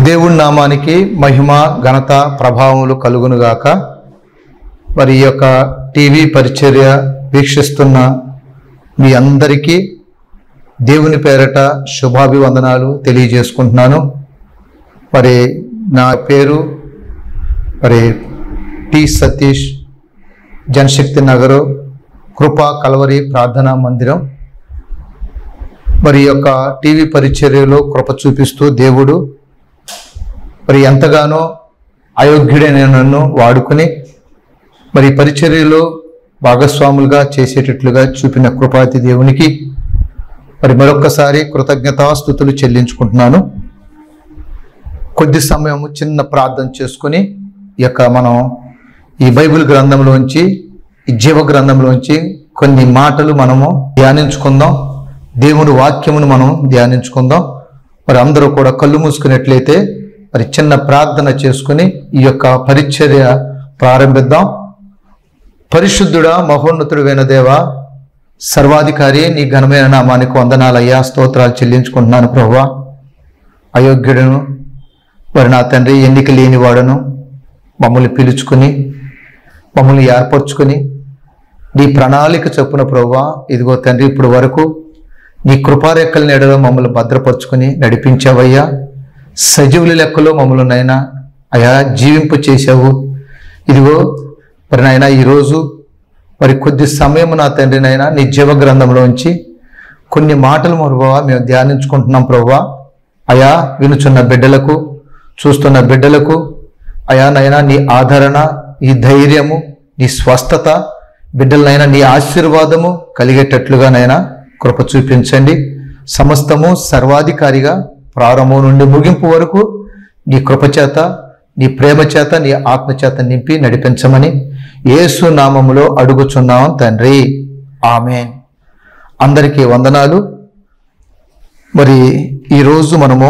దేవుడి నామానికి మహిమ ఘనత ప్రభావములు కలుగునుగాక మరి ఈ యొక్క టీవీ పరిచర్య వీక్షిస్తున్న మీ అందరికీ దేవుని పేరట శుభాభివందనాలు తెలియజేసుకుంటున్నాను మరి నా పేరు మరి టి సతీష్ జనశక్తి నగరు కృపా కలవరి ప్రార్థనా మందిరం మరి ఈ యొక్క టీవీ పరిచర్యలో కృప చూపిస్తూ దేవుడు మరి ఎంతగానో అయోగ్యుడైన నన్ను వాడుకుని మరి ఈ పరిచర్యలో భాగస్వాములుగా చేసేటట్లుగా చూపిన కృపాతి దేవునికి మరి మరొక్కసారి కృతజ్ఞతాస్థుతులు చెల్లించుకుంటున్నాను కొద్ది సమయం చిన్న ప్రార్థన చేసుకుని ఈ యొక్క మనం ఈ బైబిల్ గ్రంథంలోంచి ఈ జీవ గ్రంథంలోంచి కొన్ని మాటలు మనము ధ్యానించుకుందాం దేవుని వాక్యమును మనం ధ్యానించుకుందాం మరి అందరూ కూడా కళ్ళు మూసుకున్నట్లయితే మరి చిన్న ప్రార్థన చేసుకుని ఈ యొక్క పరిచర్య ప్రారంభిద్దాం పరిశుద్ధుడా మహోన్నతుడైన దేవ సర్వాధికారి నీ ఘనమైన నామానికి వందనాలయ్యా స్తోత్రాలు చెల్లించుకుంటున్నాను ప్రభువా అయోగ్యుడను మరి నా తండ్రి ఎన్నిక లేనివాడను మమ్మల్ని పిలుచుకుని మమ్మల్ని ఏర్పరచుకుని నీ ప్రణాళిక చొప్పున ప్రభువా ఇదిగో తండ్రి ఇప్పుడు వరకు నీ కృపారెక్కల నీడలో మమ్మల్ని భద్రపరుచుకుని నడిపించావయ్యా సజీవుల లెక్కలో మమ్మల్ని నైనా అయా జీవింపు చేశావు ఇదిగో మరి నాయన ఈరోజు మరి కొద్ది సమయం నా తండ్రి నాయన నీ జీవ గ్రంథంలోంచి కొన్ని మాటలు మరువా మేము ధ్యానించుకుంటున్నాం ప్రభువా అయా వినుచున్న బిడ్డలకు చూస్తున్న బిడ్డలకు అయా నైనా నీ ఆదరణ నీ ధైర్యము నీ స్వస్థత బిడ్డలనైనా నీ ఆశీర్వాదము కలిగేటట్లుగా నైనా కృప చూపించండి సమస్తము సర్వాధికారిగా ప్రారంభం నుండి ముగింపు వరకు నీ కృప చేత నీ ప్రేమ చేత నీ ఆత్మ చేత నింపి నడిపించమని యేసు నామములో అడుగుచున్నాం తండ్రి ఆమె అందరికీ వందనాలు మరి ఈరోజు మనము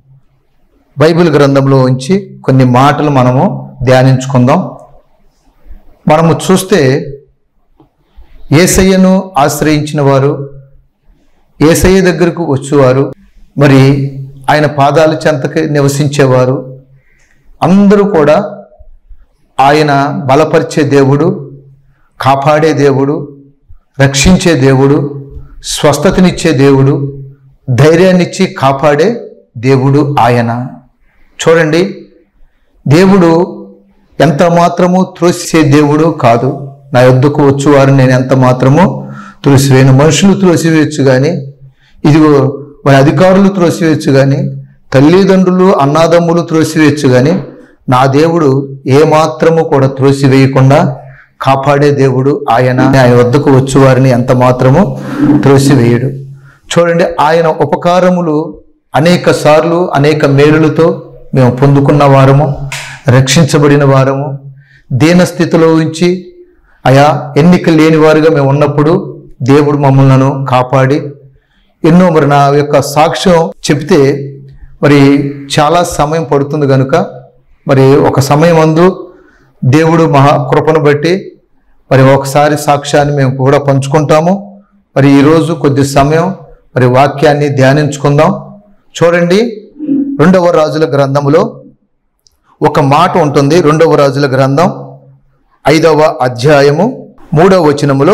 బైబిల్ గ్రంథంలో ఉంచి కొన్ని మాటలు మనము ధ్యానించుకుందాం మనము చూస్తే ఏసయ్యను ఆశ్రయించిన వారు ఏసయ్య దగ్గరకు వచ్చేవారు మరి ఆయన పాదాల చెంతకి నివసించేవారు అందరూ కూడా ఆయన బలపరిచే దేవుడు కాపాడే దేవుడు రక్షించే దేవుడు స్వస్థతనిచ్చే దేవుడు ధైర్యాన్నిచ్చి కాపాడే దేవుడు ఆయన చూడండి దేవుడు ఎంత మాత్రము త్రోసే దేవుడు కాదు నా యొద్దకు వచ్చేవారు నేను ఎంత మాత్రము త్రోసివేయను మనుషులు త్రోసివేయచ్చు కానీ ఇదిగో మరి అధికారులు త్రోసివేయచ్చు కానీ తల్లిదండ్రులు అన్నాదమ్ములు త్రోసివేయచ్చు కానీ నా దేవుడు ఏ మాత్రము కూడా త్రోసివేయకుండా కాపాడే దేవుడు ఆయన ఆయన వద్దకు వచ్చేవారిని ఎంత మాత్రము త్రోసివేయడు చూడండి ఆయన ఉపకారములు అనేక సార్లు అనేక మేలులతో మేము పొందుకున్న వారము రక్షించబడిన వారము దీన స్థితిలో ఉంచి అయా ఎన్నిక లేని వారుగా మేము ఉన్నప్పుడు దేవుడు మమ్మల్ని కాపాడి ఎన్నో మరి నా యొక్క సాక్ష్యం చెప్తే మరి చాలా సమయం పడుతుంది కనుక మరి ఒక సమయం అందు దేవుడు మహా కృపను బట్టి మరి ఒకసారి సాక్ష్యాన్ని మేము కూడా పంచుకుంటాము మరి ఈరోజు కొద్ది సమయం మరి వాక్యాన్ని ధ్యానించుకుందాం చూడండి రెండవ రాజుల గ్రంథములో ఒక మాట ఉంటుంది రెండవ రాజుల గ్రంథం ఐదవ అధ్యాయము మూడవ వచనములో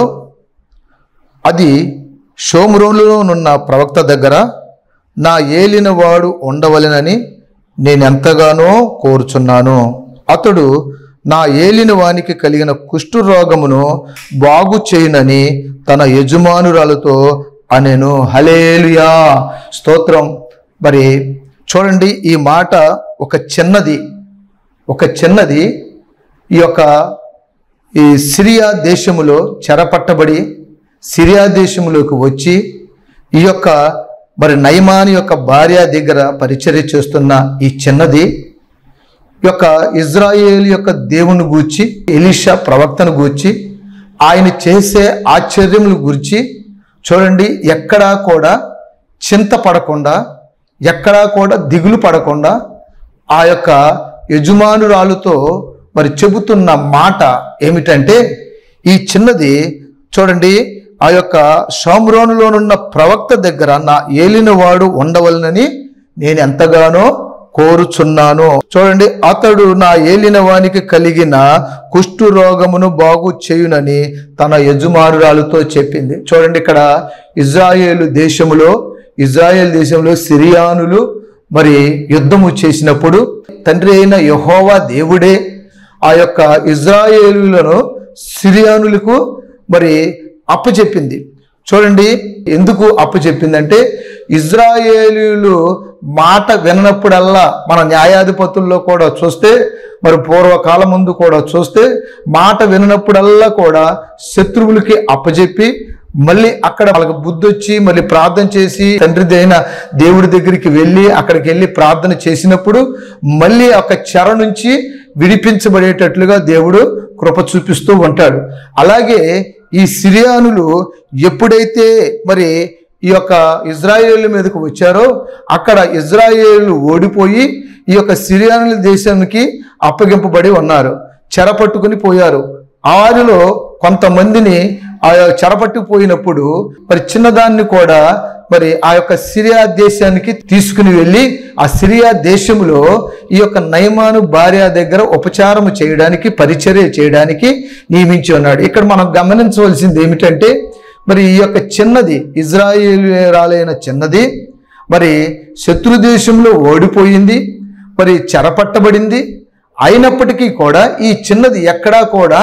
అది షోమ్రోనులోనున్న ప్రవక్త దగ్గర నా ఏలినవాడు ఉండవలెనని నేను ఎంతగానో కోరుచున్నాను అతడు నా ఏలిన వానికి కలిగిన కుష్ఠరోగమును బాగు చేయునని తన యజమానురాలతో అనేను హలేలుయా స్తోత్రం మరి చూడండి ఈ మాట ఒక చిన్నది ఒక చిన్నది ఈ యొక్క ఈ సిరియా దేశములో చెరపట్టబడి సిరియా దేశములోకి వచ్చి ఈ యొక్క మరి నయమాని యొక్క భార్య దగ్గర పరిచర్య చేస్తున్న ఈ చిన్నది ఈ యొక్క ఇజ్రాయేల్ యొక్క దేవుని గూర్చి ఎలీషా ప్రవక్తను గూర్చి ఆయన చేసే ఆశ్చర్యములు గురించి చూడండి ఎక్కడా కూడా చింతపడకుండా ఎక్కడా కూడా దిగులు పడకుండా ఆ యొక్క యజమానురాలుతో మరి చెబుతున్న మాట ఏమిటంటే ఈ చిన్నది చూడండి ఆ యొక్క షామ్రోనులోనున్న ప్రవక్త దగ్గర నా ఏలినవాడు ఉండవలనని నేను ఎంతగానో కోరుచున్నాను చూడండి అతడు నా ఏలిన వానికి కలిగిన కుష్టు రోగమును బాగు చేయునని తన యజమానురాలతో చెప్పింది చూడండి ఇక్కడ ఇజ్రాయేలు దేశములో ఇజ్రాయేల్ దేశంలో సిరియానులు మరి యుద్ధము చేసినప్పుడు తండ్రి అయిన యహోవా దేవుడే ఆ యొక్క ఇజ్రాయేలులను సిరియానులకు మరి అప్పచెప్పింది చూడండి ఎందుకు అప్పచెప్పిందంటే ఇజ్రాయేలీలు మాట విననప్పుడల్లా మన న్యాయాధిపతుల్లో కూడా చూస్తే మరి పూర్వకాలం ముందు కూడా చూస్తే మాట విననప్పుడల్లా కూడా శత్రువులకి అప్పచెప్పి మళ్ళీ అక్కడ వాళ్ళకి బుద్ధి వచ్చి మళ్ళీ ప్రార్థన చేసి తండ్రి అయిన దేవుడి దగ్గరికి వెళ్ళి అక్కడికి వెళ్ళి ప్రార్థన చేసినప్పుడు మళ్ళీ ఒక చెర నుంచి విడిపించబడేటట్లుగా దేవుడు కృప చూపిస్తూ ఉంటాడు అలాగే ఈ సిరియానులు ఎప్పుడైతే మరి ఈ యొక్క ఇజ్రాయేల్ మీదకు వచ్చారో అక్కడ ఇజ్రాయేల్ ఓడిపోయి ఈ యొక్క సిరియానుల దేశానికి అప్పగింపబడి ఉన్నారు చెరపట్టుకుని పోయారు వారిలో కొంతమందిని ఆ చెరపట్టుకుపోయినప్పుడు మరి చిన్నదాన్ని కూడా మరి ఆ యొక్క సిరియా దేశానికి తీసుకుని వెళ్ళి ఆ సిరియా దేశంలో ఈ యొక్క నయమాను భార్య దగ్గర ఉపచారం చేయడానికి పరిచర్య చేయడానికి నియమించి ఉన్నాడు ఇక్కడ మనం గమనించవలసింది ఏమిటంటే మరి ఈ యొక్క చిన్నది ఇజ్రాయేలీరాలైన చిన్నది మరి శత్రు దేశంలో ఓడిపోయింది మరి చెరపట్టబడింది అయినప్పటికీ కూడా ఈ చిన్నది ఎక్కడా కూడా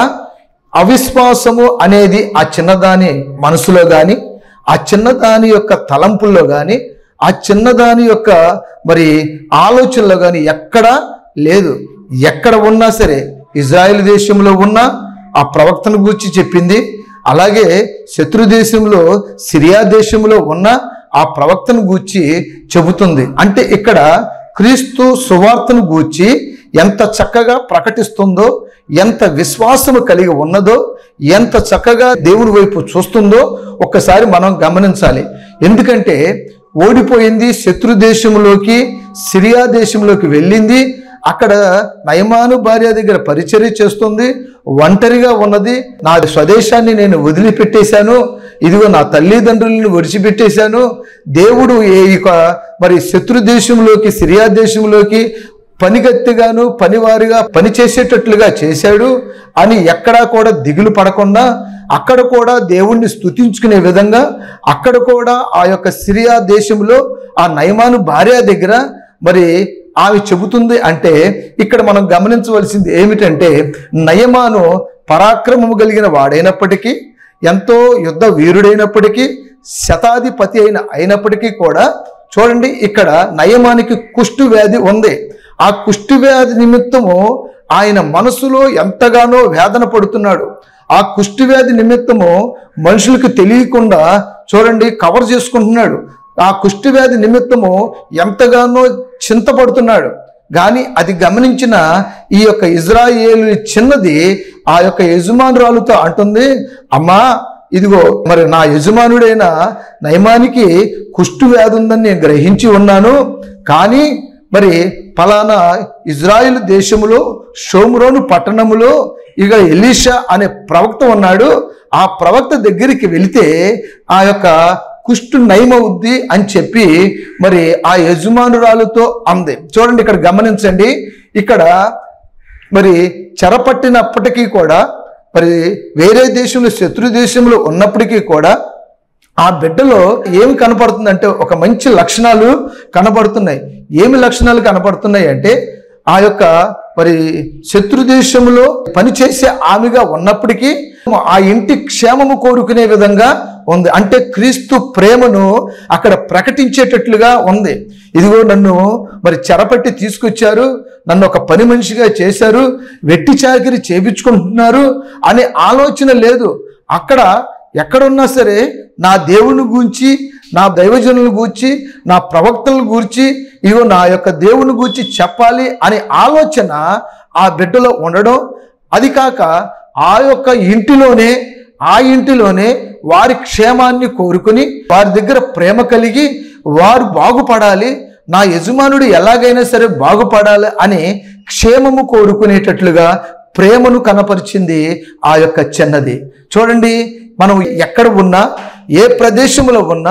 అవిశ్వాసము అనేది ఆ చిన్నదాని మనసులో కానీ ఆ చిన్నదాని యొక్క తలంపుల్లో కానీ ఆ చిన్నదాని యొక్క మరి ఆలోచనలో కానీ ఎక్కడా లేదు ఎక్కడ ఉన్నా సరే ఇజ్రాయెల్ దేశంలో ఉన్న ఆ ప్రవక్తను గురించి చెప్పింది అలాగే శత్రు దేశంలో సిరియా దేశంలో ఉన్న ఆ ప్రవక్తను గూర్చి చెబుతుంది అంటే ఇక్కడ క్రీస్తు సువార్తను గూర్చి ఎంత చక్కగా ప్రకటిస్తుందో ఎంత విశ్వాసము కలిగి ఉన్నదో ఎంత చక్కగా దేవుని వైపు చూస్తుందో ఒక్కసారి మనం గమనించాలి ఎందుకంటే ఓడిపోయింది శత్రు దేశంలోకి సిరియా దేశంలోకి వెళ్ళింది అక్కడ నయమాను భార్య దగ్గర పరిచర్య చేస్తుంది ఒంటరిగా ఉన్నది నా స్వదేశాన్ని నేను వదిలిపెట్టేశాను ఇదిగో నా తల్లిదండ్రులను విడిచిపెట్టేశాను దేవుడు ఏ ఇక మరి శత్రు దేశంలోకి సిరియా దేశంలోకి పనిగత్తిగాను పనివారిగా పని చేసేటట్లుగా చేశాడు అని ఎక్కడా కూడా దిగులు పడకుండా అక్కడ కూడా దేవుణ్ణి స్తుతించుకునే విధంగా అక్కడ కూడా ఆ యొక్క సిరియా దేశంలో ఆ నయమాను భార్య దగ్గర మరి ఆమె చెబుతుంది అంటే ఇక్కడ మనం గమనించవలసింది ఏమిటంటే నయమాను పరాక్రమము కలిగిన వాడైనప్పటికీ ఎంతో యుద్ధ వీరుడైనప్పటికీ శతాధిపతి అయిన అయినప్పటికీ కూడా చూడండి ఇక్కడ నయమానికి కుష్టు వ్యాధి ఉంది ఆ కుష్టు వ్యాధి నిమిత్తము ఆయన మనసులో ఎంతగానో వేదన పడుతున్నాడు ఆ కుష్టి వ్యాధి నిమిత్తము మనుషులకు తెలియకుండా చూడండి కవర్ చేసుకుంటున్నాడు ఆ కుష్టి వ్యాధి నిమిత్తము ఎంతగానో చింతపడుతున్నాడు కానీ అది గమనించిన ఈ యొక్క ఇజ్రాయేలు చిన్నది ఆ యొక్క యజమానురాలుతో అంటుంది అమ్మా ఇదిగో మరి నా యజమానుడైన నయమానికి కుష్టు వ్యాధి ఉందని నేను గ్రహించి ఉన్నాను కానీ మరి ఫలానా ఇజ్రాయిల్ దేశములో షోమ్రోను పట్టణములో ఇక ఎలీషా అనే ప్రవక్త ఉన్నాడు ఆ ప్రవక్త దగ్గరికి వెళితే ఆ యొక్క కుష్టు నయమవుద్ది అని చెప్పి మరి ఆ యజమానురాలుతో అంది చూడండి ఇక్కడ గమనించండి ఇక్కడ మరి చెరపట్టినప్పటికీ కూడా మరి వేరే దేశంలో శత్రు దేశంలో ఉన్నప్పటికీ కూడా ఆ బిడ్డలో ఏమి కనపడుతుందంటే ఒక మంచి లక్షణాలు కనబడుతున్నాయి ఏమి లక్షణాలు కనపడుతున్నాయి అంటే ఆ యొక్క మరి శత్రు దేశంలో పనిచేసే ఆమెగా ఉన్నప్పటికీ ఆ ఇంటి క్షేమము కోరుకునే విధంగా ఉంది అంటే క్రీస్తు ప్రేమను అక్కడ ప్రకటించేటట్లుగా ఉంది ఇదిగో నన్ను మరి చెరపట్టి తీసుకొచ్చారు నన్ను ఒక పని మనిషిగా చేశారు వెట్టి చాకిరి చేపించుకుంటున్నారు అనే ఆలోచన లేదు అక్కడ ఎక్కడున్నా సరే నా దేవుని గూర్చి నా దైవజనుల గూర్చి నా ప్రవక్తల గూర్చి ఇగో నా యొక్క దేవుని గూర్చి చెప్పాలి అనే ఆలోచన ఆ బిడ్డలో ఉండడం అది కాక ఆ యొక్క ఇంటిలోనే ఆ ఇంటిలోనే వారి క్షేమాన్ని కోరుకుని వారి దగ్గర ప్రేమ కలిగి వారు బాగుపడాలి నా యజమానుడు ఎలాగైనా సరే బాగుపడాలి అని క్షేమము కోరుకునేటట్లుగా ప్రేమను కనపరిచింది ఆ యొక్క చిన్నది చూడండి మనం ఎక్కడ ఉన్నా ఏ ప్రదేశంలో ఉన్నా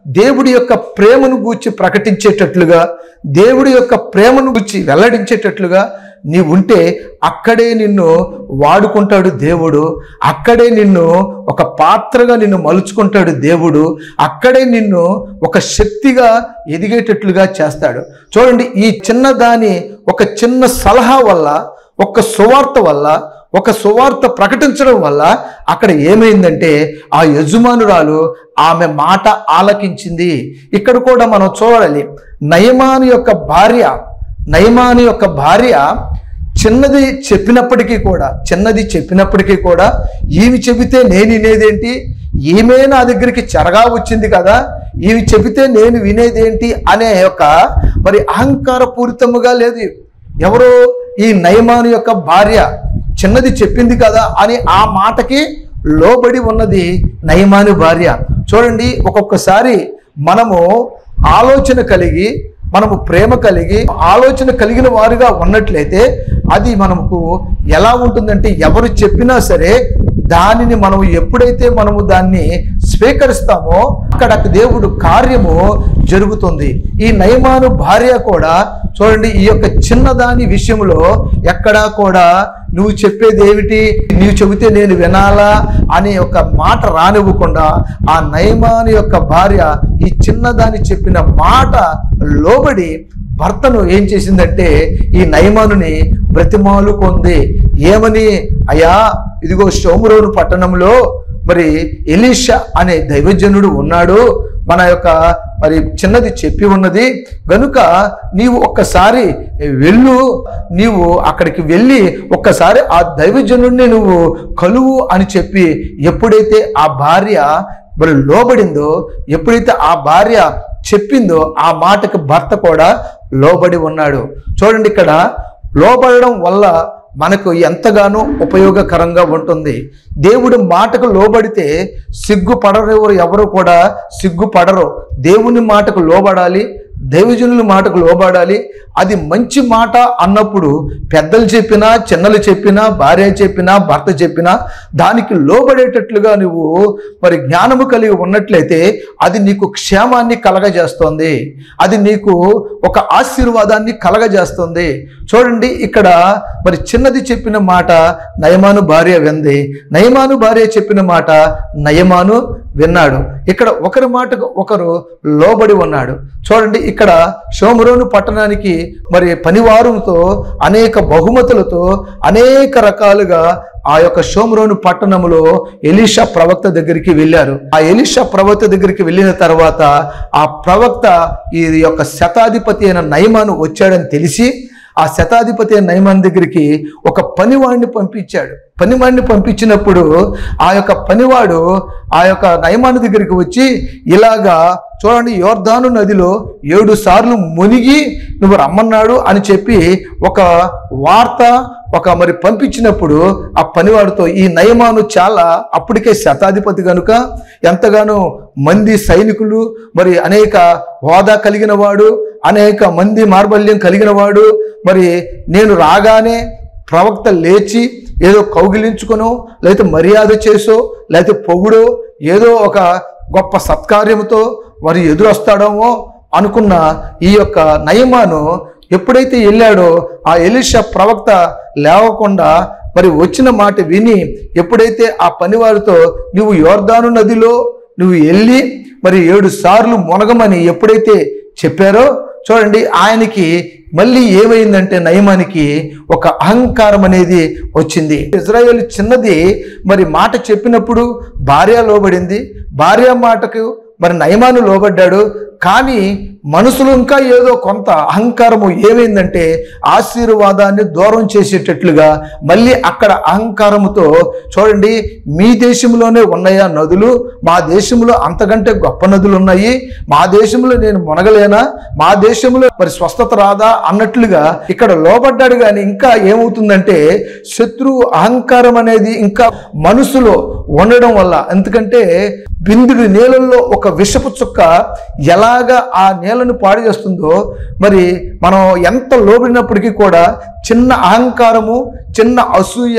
దేవుడి యొక్క ప్రేమను గూర్చి ప్రకటించేటట్లుగా దేవుడి యొక్క ప్రేమను గూర్చి వెల్లడించేటట్లుగా నీ ఉంటే అక్కడే నిన్ను వాడుకుంటాడు దేవుడు అక్కడే నిన్ను ఒక పాత్రగా నిన్ను మలుచుకుంటాడు దేవుడు అక్కడే నిన్ను ఒక శక్తిగా ఎదిగేటట్లుగా చేస్తాడు చూడండి ఈ చిన్న దాని ఒక చిన్న సలహా వల్ల ఒక సువార్త వల్ల ఒక సువార్త ప్రకటించడం వల్ల అక్కడ ఏమైందంటే ఆ యజమానురాలు ఆమె మాట ఆలకించింది ఇక్కడ కూడా మనం చూడాలి నయమాను యొక్క భార్య నయమాను యొక్క భార్య చిన్నది చెప్పినప్పటికీ కూడా చిన్నది చెప్పినప్పటికీ కూడా ఈమె చెబితే నేను వినేదేంటి ఈమె నా దగ్గరికి చెరగా వచ్చింది కదా ఈమె చెబితే నేను వినేదేంటి అనే యొక్క మరి అహంకారపూరితముగా లేదు ఎవరో ఈ నయమాను యొక్క భార్య చిన్నది చెప్పింది కదా అని ఆ మాటకి లోబడి ఉన్నది నయమాను భార్య చూడండి ఒక్కొక్కసారి మనము ఆలోచన కలిగి మనము ప్రేమ కలిగి ఆలోచన కలిగిన వారుగా ఉన్నట్లయితే అది మనకు ఎలా ఉంటుందంటే ఎవరు చెప్పినా సరే దానిని మనం ఎప్పుడైతే మనము దాన్ని స్వీకరిస్తామో అక్కడ దేవుడు కార్యము జరుగుతుంది ఈ నయమాను భార్య కూడా చూడండి ఈ యొక్క చిన్నదాని విషయంలో ఎక్కడా కూడా నువ్వు చెప్పేది ఏమిటి నీవు చెబితే నేను వినాలా అనే ఒక మాట రానివ్వకుండా ఆ నయమాను యొక్క భార్య ఈ చిన్నదాని చెప్పిన మాట లోబడి భర్తను ఏం చేసిందంటే ఈ నయమానుని బ్రతిమాలుకుంది ఏమని అయ్యా ఇదిగో షోమురోను పట్టణంలో మరి ఎలీషా అనే దైవజనుడు ఉన్నాడు మన యొక్క మరి చిన్నది చెప్పి ఉన్నది గనుక నీవు ఒక్కసారి వెళ్ళు నీవు అక్కడికి వెళ్ళి ఒక్కసారి ఆ దైవజనుడిని నువ్వు కలువు అని చెప్పి ఎప్పుడైతే ఆ భార్య మరి లోబడిందో ఎప్పుడైతే ఆ భార్య చెప్పిందో ఆ మాటకు భర్త కూడా లోబడి ఉన్నాడు చూడండి ఇక్కడ లోబడడం వల్ల మనకు ఎంతగానో ఉపయోగకరంగా ఉంటుంది దేవుడి మాటకు లోబడితే సిగ్గుపడరు ఎవరు కూడా సిగ్గుపడరు దేవుని మాటకు లోబడాలి దైవజనుల మాటకు లోబడాలి అది మంచి మాట అన్నప్పుడు పెద్దలు చెప్పినా చిన్నలు చెప్పినా భార్య చెప్పినా భర్త చెప్పినా దానికి లోబడేటట్లుగా నువ్వు మరి జ్ఞానము కలిగి ఉన్నట్లయితే అది నీకు క్షేమాన్ని కలగజేస్తుంది అది నీకు ఒక ఆశీర్వాదాన్ని కలగజేస్తుంది చూడండి ఇక్కడ మరి చిన్నది చెప్పిన మాట నయమాను భార్య వింది నయమాను భార్య చెప్పిన మాట నయమాను విన్నాడు ఇక్కడ ఒకరి మాటకు ఒకరు లోబడి ఉన్నాడు చూడండి ఇక్కడ షోమరోను పట్టణానికి మరి పనివారంతో అనేక బహుమతులతో అనేక రకాలుగా ఆ యొక్క షోమరోను పట్టణంలో ఎలీషా ప్రవక్త దగ్గరికి వెళ్ళారు ఆ ఎలీషా ప్రవక్త దగ్గరికి వెళ్ళిన తర్వాత ఆ ప్రవక్త ఈ యొక్క శతాధిపతి అయిన నయమాను వచ్చాడని తెలిసి ఆ శతాధిపతి అయిన నయమాన్ దగ్గరికి ఒక పనివాడిని పంపించాడు పనివాడిని పంపించినప్పుడు ఆ యొక్క పనివాడు ఆ యొక్క నయమాను దగ్గరికి వచ్చి ఇలాగా చూడండి యోర్ధాను నదిలో ఏడు సార్లు మునిగి నువ్వు రమ్మన్నాడు అని చెప్పి ఒక వార్త ఒక మరి పంపించినప్పుడు ఆ పనివాడితో ఈ నయమాను చాలా అప్పటికే శతాధిపతి కనుక ఎంతగానో మంది సైనికులు మరి అనేక హోదా కలిగిన వాడు అనేక మంది మార్బల్యం కలిగిన వాడు మరి నేను రాగానే ప్రవక్త లేచి ఏదో కౌగిలించుకునో లేకపోతే మర్యాద చేసో లేకపోతే పొగుడో ఏదో ఒక గొప్ప సత్కార్యముతో మరి ఎదురొస్తాడేమో అనుకున్న ఈ యొక్క నయమాను ఎప్పుడైతే వెళ్ళాడో ఆ ఎలిషా ప్రవక్త లేవకుండా మరి వచ్చిన మాట విని ఎప్పుడైతే ఆ పనివారితో నువ్వు యోర్దాను నదిలో నువ్వు వెళ్ళి మరి ఏడు సార్లు మునగమని ఎప్పుడైతే చెప్పారో చూడండి ఆయనకి మళ్ళీ ఏమైందంటే నయమానికి ఒక అహంకారం అనేది వచ్చింది ఇజ్రాయేల్ చిన్నది మరి మాట చెప్పినప్పుడు భార్య లోబడింది భార్య మాటకు మరి నయమాను లోబడ్డాడు కానీ మనసులో ఇంకా ఏదో కొంత అహంకారము ఏమైందంటే ఆశీర్వాదాన్ని దూరం చేసేటట్లుగా మళ్ళీ అక్కడ అహంకారముతో చూడండి మీ దేశంలోనే ఉన్నాయా నదులు మా దేశంలో అంతకంటే గొప్ప నదులు ఉన్నాయి మా దేశంలో నేను మునగలేనా మా దేశంలో మరి స్వస్థత రాదా అన్నట్లుగా ఇక్కడ లోబడ్డాడు కానీ ఇంకా ఏమవుతుందంటే శత్రువు అహంకారం అనేది ఇంకా మనసులో ఉండడం వల్ల ఎందుకంటే బిందుడు నీళ్ళల్లో ఒక విషపు చుక్క ఎలాగా ఆ నీళ్ళను పాడు చేస్తుందో మరి మనం ఎంత లోబడినప్పటికీ కూడా చిన్న అహంకారము చిన్న అసూయ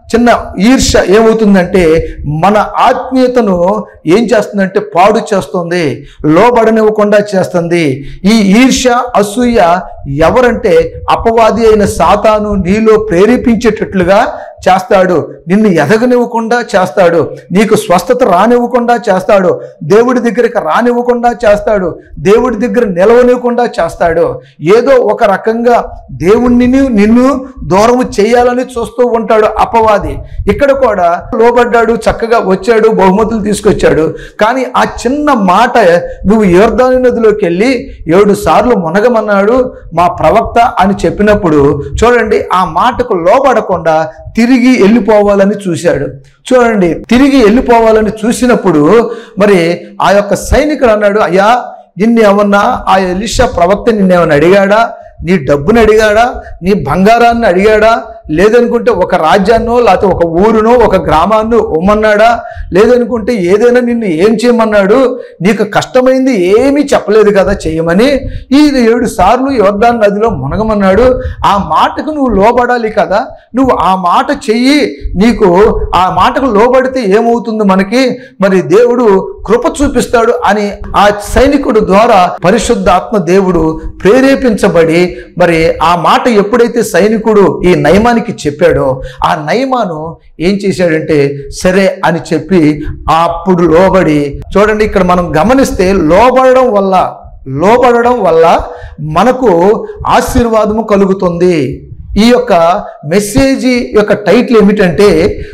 చిన్న ఈర్ష ఏమవుతుందంటే మన ఆత్మీయతను ఏం చేస్తుందంటే పాడు చేస్తుంది లోబడనివ్వకుండా చేస్తుంది ఈ ఈర్ష అసూయ ఎవరంటే అపవాది అయిన సాతాను నీలో ప్రేరేపించేటట్లుగా చేస్తాడు నిన్ను ఎదగనివ్వకుండా చేస్తాడు నీకు స్వస్థత రానివ్వకుండా చేస్తాడు దేవుడి దగ్గరికి రానివ్వకుండా చేస్తాడు దేవుడి దగ్గర నిలవనివ్వకుండా చేస్తాడు ఏదో ఒక రకంగా దేవుణ్ణి నిన్ను దూరం చేయాలని చూస్తూ ఉంటాడు అపవాది ఇక్కడ కూడా లోబడ్డాడు చక్కగా వచ్చాడు బహుమతులు తీసుకొచ్చాడు కానీ ఆ చిన్న మాట నువ్వు యోర్దాని నదిలోకి వెళ్ళి ఏడు సార్లు మునగమన్నాడు మా ప్రవక్త అని చెప్పినప్పుడు చూడండి ఆ మాటకు లోబడకుండా తిరిగి వెళ్ళిపోవాలని చూశాడు చూడండి తిరిగి వెళ్ళిపోవాలని చూసినప్పుడు మరి ఆ యొక్క సైనికుడు అన్నాడు అయ్యా నిన్ను ఏమన్నా ఆ ఎలిషా ప్రవక్త నిన్నేమన్నా అడిగాడా నీ డబ్బుని అడిగాడా నీ బంగారాన్ని అడిగాడా లేదనుకుంటే ఒక రాజ్యాన్నో లేకపోతే ఒక ఊరునో ఒక గ్రామాన్నో ఉమ్మన్నాడా లేదనుకుంటే ఏదైనా నిన్ను ఏం చేయమన్నాడు నీకు కష్టమైంది ఏమీ చెప్పలేదు కదా చేయమని ఈ ఏడు సార్లు యోర్దాన్ నదిలో మునగమన్నాడు ఆ మాటకు నువ్వు లోబడాలి కదా నువ్వు ఆ మాట చెయ్యి నీకు ఆ మాటకు లోబడితే ఏమవుతుంది మనకి మరి దేవుడు కృప చూపిస్తాడు అని ఆ సైనికుడు ద్వారా పరిశుద్ధ ఆత్మ దేవుడు ప్రేరేపించబడి మరి ఆ మాట ఎప్పుడైతే సైనికుడు ఈ నయమానికి చెప్పాడో ఆ నయమాను ఏం చేశాడంటే సరే అని చెప్పి అప్పుడు లోబడి చూడండి ఇక్కడ మనం గమనిస్తే లోబడడం వల్ల లోబడడం వల్ల మనకు ఆశీర్వాదము కలుగుతుంది ఈ యొక్క మెసేజ్ యొక్క టైటిల్ ఏమిటంటే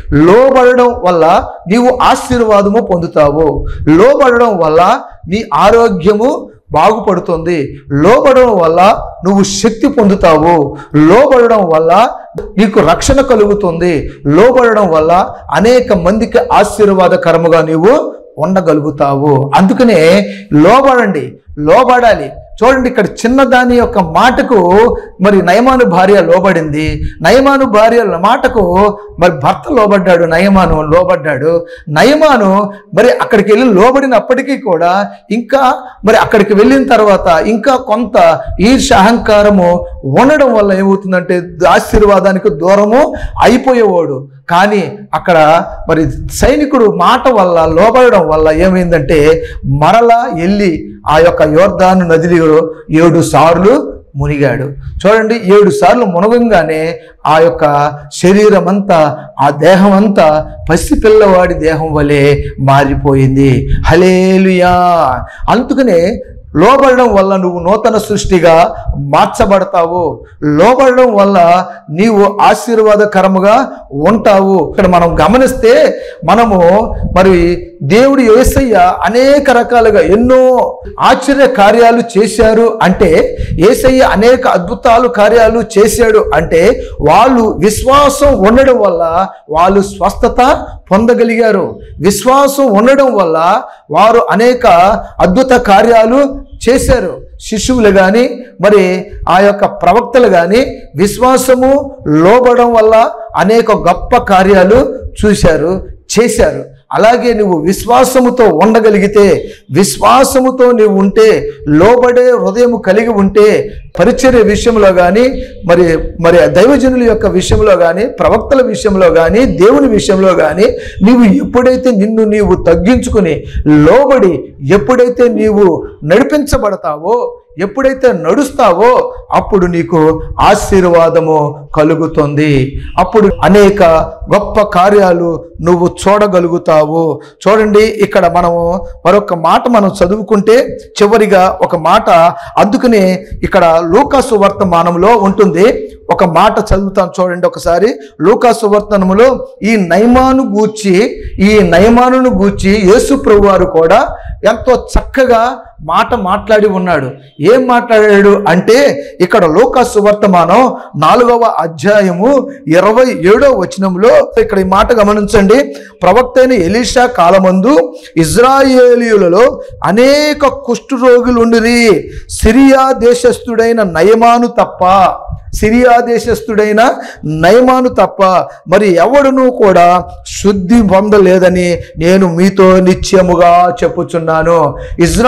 లోబడడం వల్ల నీవు ఆశీర్వాదము పొందుతావు లోబడడం వల్ల నీ ఆరోగ్యము బాగుపడుతుంది లోబడడం వల్ల నువ్వు శక్తి పొందుతావు లోబడడం వల్ల నీకు రక్షణ కలుగుతుంది లోబడడం వల్ల అనేక మందికి ఆశీర్వాదకరముగా నీవు ఉండగలుగుతావు అందుకనే లోబడండి లోబడాలి చూడండి ఇక్కడ చిన్నదాని యొక్క మాటకు మరి నయమాను భార్య లోబడింది నయమాను భార్య మాటకు మరి భర్త లోబడ్డాడు నయమాను లోబడ్డాడు నయమాను మరి అక్కడికి వెళ్ళి లోబడినప్పటికీ కూడా ఇంకా మరి అక్కడికి వెళ్ళిన తర్వాత ఇంకా కొంత ఈర్ష అహంకారము ఉండడం వల్ల ఏమవుతుందంటే ఆశీర్వాదానికి దూరము అయిపోయేవాడు కానీ అక్కడ మరి సైనికుడు మాట వల్ల లోబడడం వల్ల ఏమైందంటే మరలా వెళ్ళి ఆ యొక్క యోర్ధాను నదిలో ఏడు సార్లు మునిగాడు చూడండి ఏడు సార్లు మునగంగానే ఆ యొక్క శరీరం అంతా ఆ దేహం అంతా పసిపిల్లవాడి దేహం వలె మారిపోయింది హలేలుయా అందుకనే లోబడడం వల్ల నువ్వు నూతన సృష్టిగా మార్చబడతావు లోబడడం వల్ల నీవు ఆశీర్వాదకరముగా ఉంటావు ఇక్కడ మనం గమనిస్తే మనము మరి దేవుడు యేసయ్య అనేక రకాలుగా ఎన్నో ఆశ్చర్య కార్యాలు చేశారు అంటే యేసయ్య అనేక అద్భుతాలు కార్యాలు చేశాడు అంటే వాళ్ళు విశ్వాసం ఉండడం వల్ల వాళ్ళు స్వస్థత పొందగలిగారు విశ్వాసం ఉండడం వల్ల వారు అనేక అద్భుత కార్యాలు చేశారు శిశువులు కానీ మరి ఆ యొక్క ప్రవక్తలు కానీ విశ్వాసము లోబడం వల్ల అనేక గొప్ప కార్యాలు చూశారు చేశారు అలాగే నువ్వు విశ్వాసముతో ఉండగలిగితే విశ్వాసముతో నీవు ఉంటే లోబడే హృదయం కలిగి ఉంటే పరిచర్య విషయంలో కానీ మరి మరి దైవజనుల యొక్క విషయంలో కానీ ప్రవక్తల విషయంలో కానీ దేవుని విషయంలో కానీ నీవు ఎప్పుడైతే నిన్ను నీవు తగ్గించుకుని లోబడి ఎప్పుడైతే నీవు నడిపించబడతావో ఎప్పుడైతే నడుస్తావో అప్పుడు నీకు ఆశీర్వాదము కలుగుతుంది అప్పుడు అనేక గొప్ప కార్యాలు నువ్వు చూడగలుగుతావు చూడండి ఇక్కడ మనము మరొక మాట మనం చదువుకుంటే చివరిగా ఒక మాట అందుకనే ఇక్కడ లూకాసు వర్తమానంలో ఉంటుంది ఒక మాట చదువుతాం చూడండి ఒకసారి లూకాసు వర్తనములో ఈ నయమాను గూర్చి ఈ నయమానును గూర్చి యేసు ప్రభు వారు కూడా ఎంతో చక్కగా మాట మాట్లాడి ఉన్నాడు ఏం మాట్లాడాడు అంటే ఇక్కడ లోకాసు వర్తమానం నాలుగవ అధ్యాయము ఇరవై ఏడో వచనంలో ఇక్కడ ఈ మాట గమనించండి ప్రవక్త అయిన ఎలీషా కాలమందు ఇజ్రాయేలీయులలో అనేక కుష్ఠరోగులు ఉండిరి సిరియా దేశస్థుడైన నయమాను తప్ప సిరియా దేశస్థుడైన నయమాను తప్ప మరి ఎవడునూ కూడా శుద్ధి పొందలేదని నేను మీతో నిత్యముగా చెప్పుచున్నాను ఇజ్రాయేల్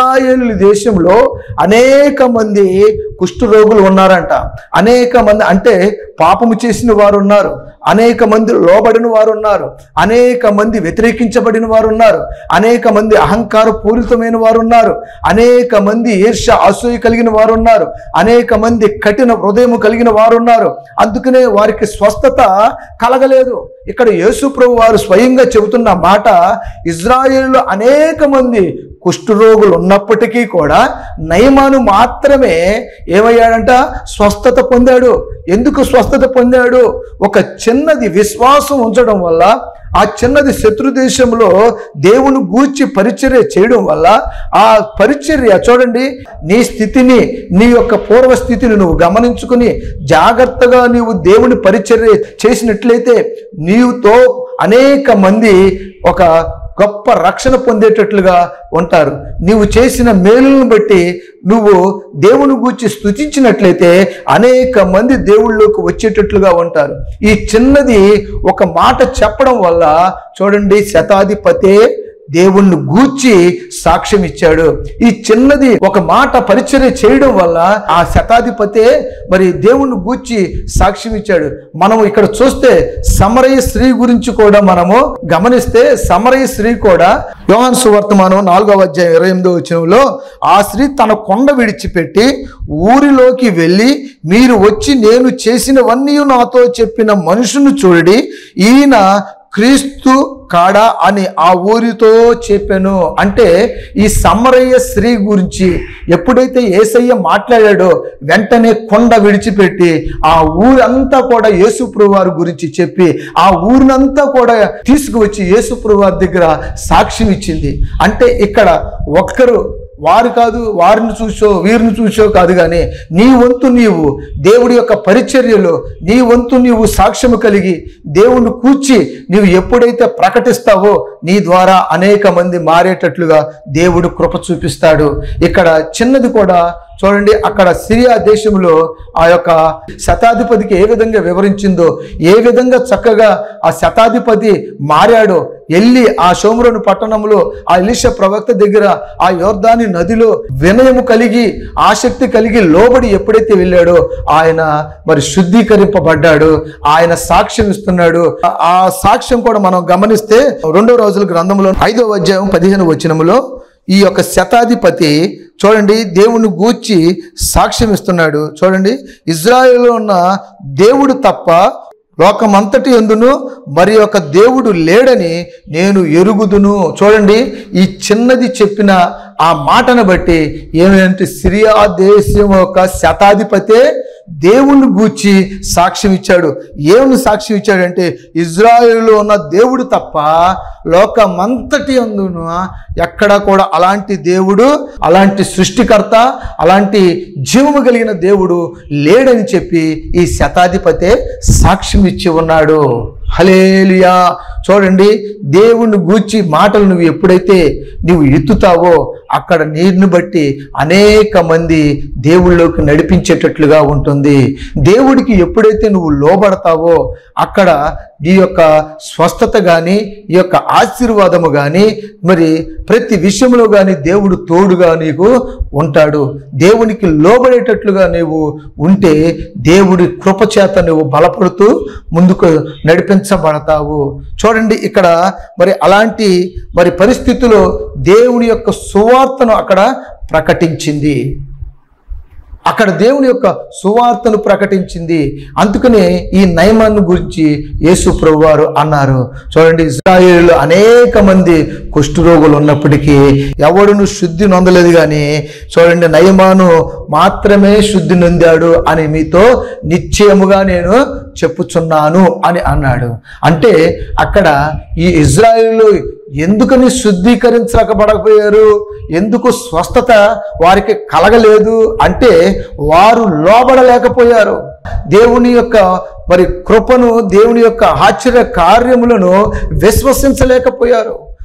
ఇజ్రాయేల్ దేశంలో అనేక మంది కుష్ఠరోగులు ఉన్నారంట అనేక మంది అంటే పాపము చేసిన వారు ఉన్నారు అనేక మంది లోబడిన వారు ఉన్నారు అనేక మంది వ్యతిరేకించబడిన వారు ఉన్నారు అనేక మంది అహంకార పూరితమైన వారు ఉన్నారు అనేక మంది ఈర్ష అసూయ కలిగిన వారు ఉన్నారు అనేక మంది కఠిన హృదయం కలిగిన వారు ఉన్నారు అందుకనే వారికి స్వస్థత కలగలేదు ఇక్కడ యేసు ప్రభు వారు స్వయంగా చెబుతున్న మాట ఇజ్రాయేల్లో అనేక మంది కుష్ఠరోగులు ఉన్నప్పటికీ కూడా నయమాను మాత్రమే ఏమయ్యాడంట స్వస్థత పొందాడు ఎందుకు స్వస్థత పొందాడు ఒక చిన్నది విశ్వాసం ఉంచడం వల్ల ఆ చిన్నది శత్రు దేశంలో దేవుని గూర్చి పరిచర్య చేయడం వల్ల ఆ పరిచర్య చూడండి నీ స్థితిని నీ యొక్క పూర్వ స్థితిని నువ్వు గమనించుకుని జాగ్రత్తగా నీవు దేవుని పరిచర్య చేసినట్లయితే నీవుతో అనేక మంది ఒక గొప్ప రక్షణ పొందేటట్లుగా ఉంటారు నీవు చేసిన మేలులను బట్టి నువ్వు దేవుని గూర్చి స్తుతించినట్లయితే అనేక మంది దేవుళ్ళలోకి వచ్చేటట్లుగా ఉంటారు ఈ చిన్నది ఒక మాట చెప్పడం వల్ల చూడండి శతాధిపతే దేవుణ్ణి గూర్చి సాక్ష్యం ఇచ్చాడు ఈ చిన్నది ఒక మాట పరిచర్య చేయడం వల్ల ఆ శతాధిపతే మరి దేవుణ్ణి గూర్చి సాక్ష్యం ఇచ్చాడు మనం ఇక్కడ చూస్తే సమరయ స్త్రీ గురించి కూడా మనము గమనిస్తే సమరయ స్త్రీ కూడా యోహాన్ సువర్తమానం నాలుగవ అధ్యాయం ఇరవై ఎనిమిదో వచనంలో ఆ స్త్రీ తన కొండ విడిచిపెట్టి ఊరిలోకి వెళ్ళి మీరు వచ్చి నేను చేసినవన్నీ నాతో చెప్పిన మనుషుని చూడండి ఈయన క్రీస్తు కాడా అని ఆ ఊరితో చెప్పాను అంటే ఈ సమరయ్య స్త్రీ గురించి ఎప్పుడైతే ఏసయ్య మాట్లాడాడో వెంటనే కొండ విడిచిపెట్టి ఆ ఊరంతా కూడా యేసుప్రభు వారి గురించి చెప్పి ఆ ఊరినంతా కూడా తీసుకువచ్చి యేసుప్రభు వారి దగ్గర సాక్ష్యం ఇచ్చింది అంటే ఇక్కడ ఒక్కరు వారు కాదు వారిని చూసో వీరిని చూసో కాదు కానీ నీ వంతు నీవు దేవుడి యొక్క పరిచర్యలో నీ వంతు నీవు సాక్ష్యము కలిగి దేవుని కూర్చి నీవు ఎప్పుడైతే ప్రకటిస్తావో నీ ద్వారా అనేక మంది మారేటట్లుగా దేవుడు కృప చూపిస్తాడు ఇక్కడ చిన్నది కూడా చూడండి అక్కడ సిరియా దేశంలో ఆ యొక్క శతాధిపతికి ఏ విధంగా వివరించిందో ఏ విధంగా చక్కగా ఆ శతాధిపతి మారాడో వెళ్ళి ఆ సోమరుని పట్టణంలో ఆ ఎలిష ప్రవక్త దగ్గర ఆ యోర్దాని నదిలో వినయము కలిగి ఆసక్తి కలిగి లోబడి ఎప్పుడైతే వెళ్ళాడో ఆయన మరి శుద్ధీకరింపబడ్డాడు ఆయన సాక్ష్యం ఇస్తున్నాడు ఆ- ఆ సాక్ష్యం కూడా మనం గమనిస్తే రెండో రోజుల గ్రంథంలో ఐదో అధ్యాయం పదిహేను వచనములో ఈ యొక్క శతాధిపతి చూడండి దేవుని గూర్చి సాక్ష్యం ఇస్తున్నాడు చూడండి ఇజ్రాయెల్లో ఉన్న దేవుడు తప్ప లోకమంతటి ఎందును మరి ఒక దేవుడు లేడని నేను ఎరుగుదును చూడండి ఈ చిన్నది చెప్పిన ఆ మాటను బట్టి ఏమంటే సిరియా దేశం యొక్క శతాధిపతే దేవుని గూర్చి సాక్ష్యం ఇచ్చాడు ఏమని సాక్ష్యం ఇచ్చాడంటే ఇజ్రాయేల్లో ఉన్న దేవుడు తప్ప లోకమంతటి అందున ఎక్కడ కూడా అలాంటి దేవుడు అలాంటి సృష్టికర్త అలాంటి జీవము కలిగిన దేవుడు లేడని చెప్పి ఈ శతాధిపతే సాక్ష్యం ఇచ్చి ఉన్నాడు హలేలుయా చూడండి దేవుని గూర్చి మాటలు నువ్వు ఎప్పుడైతే నువ్వు ఎత్తుతావో అక్కడ నీరుని బట్టి అనేక మంది దేవుళ్ళలోకి నడిపించేటట్లుగా ఉంటుంది దేవుడికి ఎప్పుడైతే నువ్వు లోబడతావో అక్కడ నీ యొక్క స్వస్థత కానీ ఈ యొక్క ఆశీర్వాదము కానీ మరి ప్రతి విషయంలో కానీ దేవుడు తోడుగా నీకు ఉంటాడు దేవునికి లోబడేటట్లుగా నీవు ఉంటే దేవుడి కృపచేత నువ్వు బలపడుతూ ముందుకు నడిపించబడతావు చూడండి ఇక్కడ మరి అలాంటి మరి పరిస్థితుల్లో దేవుని యొక్క సువార్తను అక్కడ ప్రకటించింది అక్కడ దేవుని యొక్క సువార్తను ప్రకటించింది అందుకనే ఈ నయమాన్ని గురించి యేసు ప్రభు వారు అన్నారు చూడండి ఇజ్రాయేల్ అనేక మంది కుష్ఠరోగులు ఉన్నప్పటికీ ఎవడును శుద్ధి నొందలేదు కానీ చూడండి నయమాను మాత్రమే శుద్ధి నొందాడు అని మీతో నిశ్చయముగా నేను చెప్పుచున్నాను అని అన్నాడు అంటే అక్కడ ఈ ఇజ్రాయేల్ ఎందుకని శుద్ధీకరించకపోయరు ఎందుకు స్వస్థత వారికి కలగలేదు అంటే వారు లోబడలేకపోయారు దేవుని యొక్క మరి కృపను దేవుని యొక్క ఆశ్చర్య కార్యములను విశ్వసించలేకపోయారు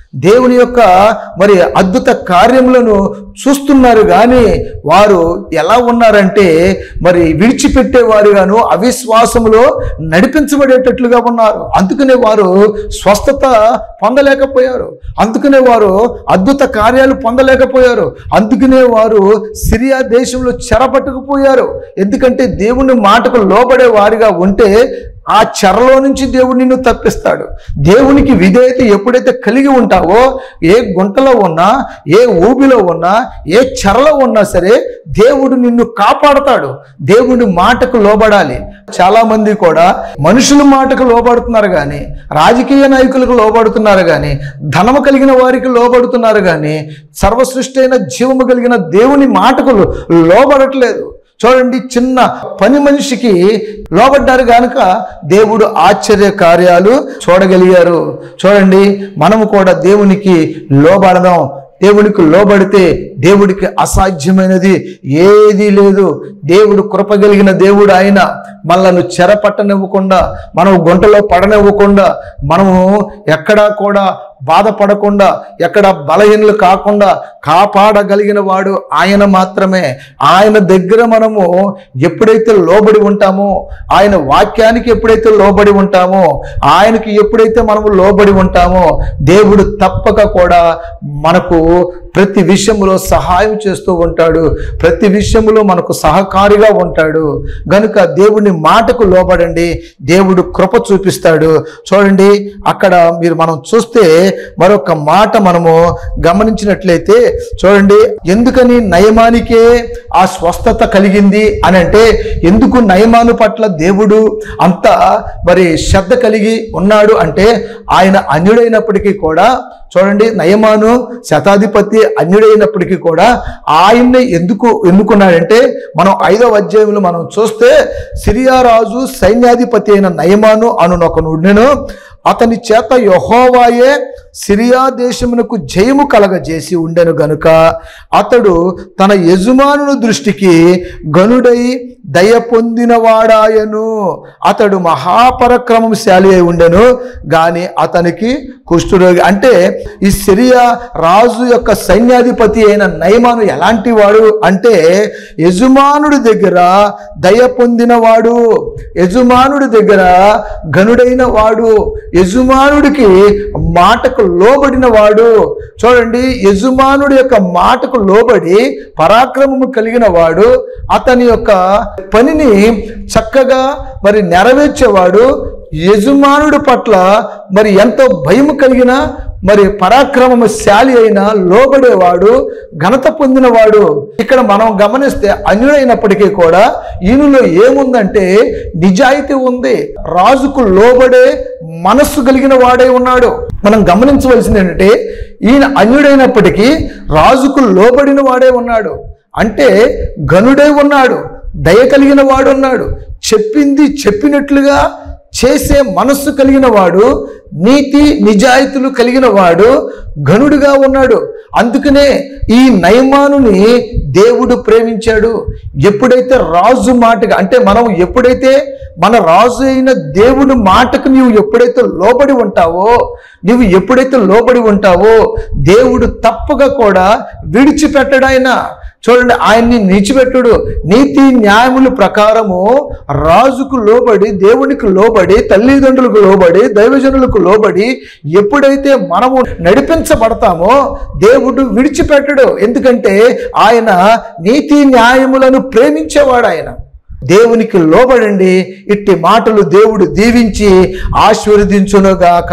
దేవుని యొక్క మరి అద్భుత కార్యములను చూస్తున్నారు కానీ వారు ఎలా ఉన్నారంటే మరి విడిచిపెట్టేవారుగాను అవిశ్వాసములో నడిపించబడేటట్లుగా ఉన్నారు అందుకనే వారు స్వస్థత పొందలేకపోయారు అందుకనే వారు అద్భుత కార్యాలు పొందలేకపోయారు అందుకనే వారు సిరియా దేశంలో చెరపట్టుకుపోయారు ఎందుకంటే దేవుని మాటకు లోబడే వారిగా ఉంటే ఆ చెరలో నుంచి దేవుడు నిన్ను తప్పిస్తాడు దేవునికి విధేయత ఎప్పుడైతే కలిగి ఉంటావో ఏ గుంటలో ఉన్నా ఏ ఊబిలో ఉన్నా ఏ చెరలో ఉన్నా సరే దేవుడు నిన్ను కాపాడతాడు దేవుని మాటకు లోబడాలి చాలా మంది కూడా మనుషుల మాటకు లోబడుతున్నారు కానీ రాజకీయ నాయకులకు లోబడుతున్నారు కానీ ధనము కలిగిన వారికి లోబడుతున్నారు కానీ సర్వసృష్టి అయిన జీవము కలిగిన దేవుని మాటకు లోబడట్లేదు చూడండి చిన్న పని మనిషికి లోబడ్డారు కనుక దేవుడు ఆశ్చర్య కార్యాలు చూడగలిగారు చూడండి మనము కూడా దేవునికి లోబడదాం దేవునికి లోబడితే దేవుడికి అసాధ్యమైనది ఏదీ లేదు దేవుడు కృపగలిగిన దేవుడు ఆయన మనల్ని చెరపట్టనివ్వకుండా మనం గుంటలో పడనివ్వకుండా మనము ఎక్కడా కూడా బాధపడకుండా ఎక్కడ బలహీనలు కాకుండా కాపాడగలిగిన వాడు ఆయన మాత్రమే ఆయన దగ్గర మనము ఎప్పుడైతే లోబడి ఉంటామో ఆయన వాక్యానికి ఎప్పుడైతే లోబడి ఉంటామో ఆయనకి ఎప్పుడైతే మనము లోబడి ఉంటామో దేవుడు తప్పక కూడా మనకు ప్రతి విషయంలో సహాయం చేస్తూ ఉంటాడు ప్రతి విషయంలో మనకు సహకారిగా ఉంటాడు గనుక దేవుని మాటకు లోబడండి దేవుడు కృప చూపిస్తాడు చూడండి అక్కడ మీరు మనం చూస్తే మరొక మాట మనము గమనించినట్లయితే చూడండి ఎందుకని నయమానికే ఆ స్వస్థత కలిగింది అని అంటే ఎందుకు నయమాను పట్ల దేవుడు అంత మరి శ్రద్ధ కలిగి ఉన్నాడు అంటే ఆయన అన్యుడైనప్పటికీ కూడా చూడండి నయమాను శతాధిపతి అన్యుడైనప్పటికీ కూడా ఆయన్ని ఎందుకు ఎన్నుకున్నాడంటే మనం ఐదవ అధ్యాయంలో మనం చూస్తే సిరియా రాజు సైన్యాధిపతి అయిన నయమాను అను ఒక నుండెను అతని చేత యహోవాయే సిరియా దేశమునకు జయము కలగజేసి ఉండెను గనుక అతడు తన యజమానుని దృష్టికి గనుడై దయ పొందినవాడాయను అతడు మహాపరక్రమశాలి అయి ఉండెను గాని అతనికి కుష్ఠరోగి అంటే ఈ సిరియా రాజు యొక్క సైన్యాధిపతి అయిన నయమాను ఎలాంటి వాడు అంటే యజమానుడి దగ్గర దయ పొందినవాడు యజమానుడి దగ్గర గనుడైన వాడు యజమానుడికి మాటకు లోబడిన వాడు చూడండి యజమానుడి యొక్క మాటకు లోబడి పరాక్రమము కలిగిన వాడు అతని యొక్క పనిని చక్కగా మరి నెరవేర్చేవాడు యజమానుడి పట్ల మరి ఎంతో భయం కలిగిన మరి పరాక్రమశాలి అయిన లోబడేవాడు ఘనత పొందినవాడు ఇక్కడ మనం గమనిస్తే అన్యుడైనప్పటికీ కూడా ఈయనలో ఏముందంటే నిజాయితీ ఉంది రాజుకు లోబడే మనస్సు కలిగిన వాడే ఉన్నాడు మనం గమనించవలసింది ఏంటంటే ఈయన అన్యుడైనప్పటికీ రాజుకు లోబడిన వాడే ఉన్నాడు అంటే గనుడై ఉన్నాడు దయ కలిగిన వాడు ఉన్నాడు చెప్పింది చెప్పినట్లుగా చేసే మనస్సు కలిగిన వాడు నీతి నిజాయితీలు కలిగిన వాడు ఘనుడిగా ఉన్నాడు అందుకనే ఈ నయమానుని దేవుడు ప్రేమించాడు ఎప్పుడైతే రాజు మాటగా అంటే మనం ఎప్పుడైతే మన రాజు అయిన దేవుని మాటకు నీవు ఎప్పుడైతే లోబడి ఉంటావో నీవు ఎప్పుడైతే లోబడి ఉంటావో దేవుడు తప్పగా కూడా విడిచిపెట్టడాయన చూడండి ఆయన్ని నిలిచిపెట్టుడు నీతి న్యాయముల ప్రకారము రాజుకు లోబడి దేవునికి లోబడి తల్లిదండ్రులకు లోబడి దైవజనులకు లోబడి ఎప్పుడైతే మనము నడిపించబడతామో దేవుడు విడిచిపెట్టడు ఎందుకంటే ఆయన నీతి న్యాయములను ప్రేమించేవాడు ఆయన దేవునికి లోబడండి ఇట్టి మాటలు దేవుడు దీవించి ఆశీర్వదించునుగాక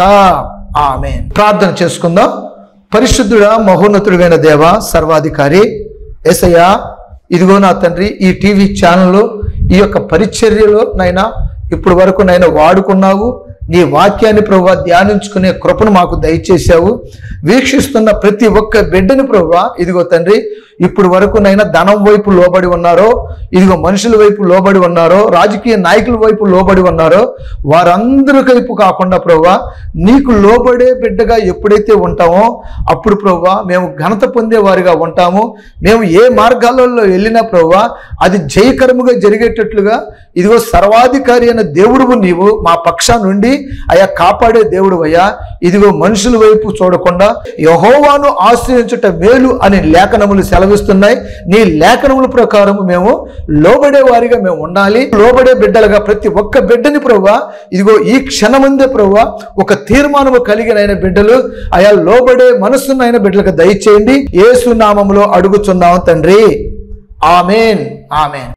ఆమె ప్రార్థన చేసుకుందాం పరిశుద్ధుడా మహోన్నతుడైన దేవ సర్వాధికారి ఎసయ్య ఇదిగో నా తండ్రి ఈ టీవీ ఛానల్లో ఈ యొక్క పరిచర్యలో నైనా ఇప్పుడు వరకు నైనా వాడుకున్నావు నీ వాక్యాన్ని ప్రభు ధ్యానించుకునే కృపను మాకు దయచేశావు వీక్షిస్తున్న ప్రతి ఒక్క బిడ్డని ప్రభు ఇదిగో తండ్రి ఇప్పుడు వరకునైనా ధనం వైపు లోబడి ఉన్నారో ఇదిగో మనుషుల వైపు లోబడి ఉన్నారో రాజకీయ నాయకుల వైపు లోబడి ఉన్నారో వారందరి వైపు కాకుండా ప్రభా నీకు లోబడే బిడ్డగా ఎప్పుడైతే ఉంటామో అప్పుడు ప్రభా మేము ఘనత పొందే వారిగా ఉంటాము మేము ఏ మార్గాలలో వెళ్ళినా ప్రభా అది జయకరముగా జరిగేటట్లుగా ఇదిగో సర్వాధికారి అయిన దేవుడువు నీవు మా పక్షా నుండి అయా కాపాడే దేవుడు అయ్యా ఇదిగో మనుషుల వైపు చూడకుండా యహోవాను ఆశ్రయించుట మేలు అని లేఖనములు సెలవిస్తున్నాయి నీ లేఖనముల ప్రకారం మేము లోబడే వారిగా మేము ఉండాలి లోబడే బిడ్డలుగా ప్రతి ఒక్క బిడ్డని ప్రభా ఇదిగో ఈ క్షణముందే ప్రభా ఒక తీర్మానము కలిగిన బిడ్డలు అయా లోబడే మనస్సునైన బిడ్డలకు దయచేయండి ఏసు నామములో అడుగుచున్నాం తండ్రి ఆమెన్ ఆమెన్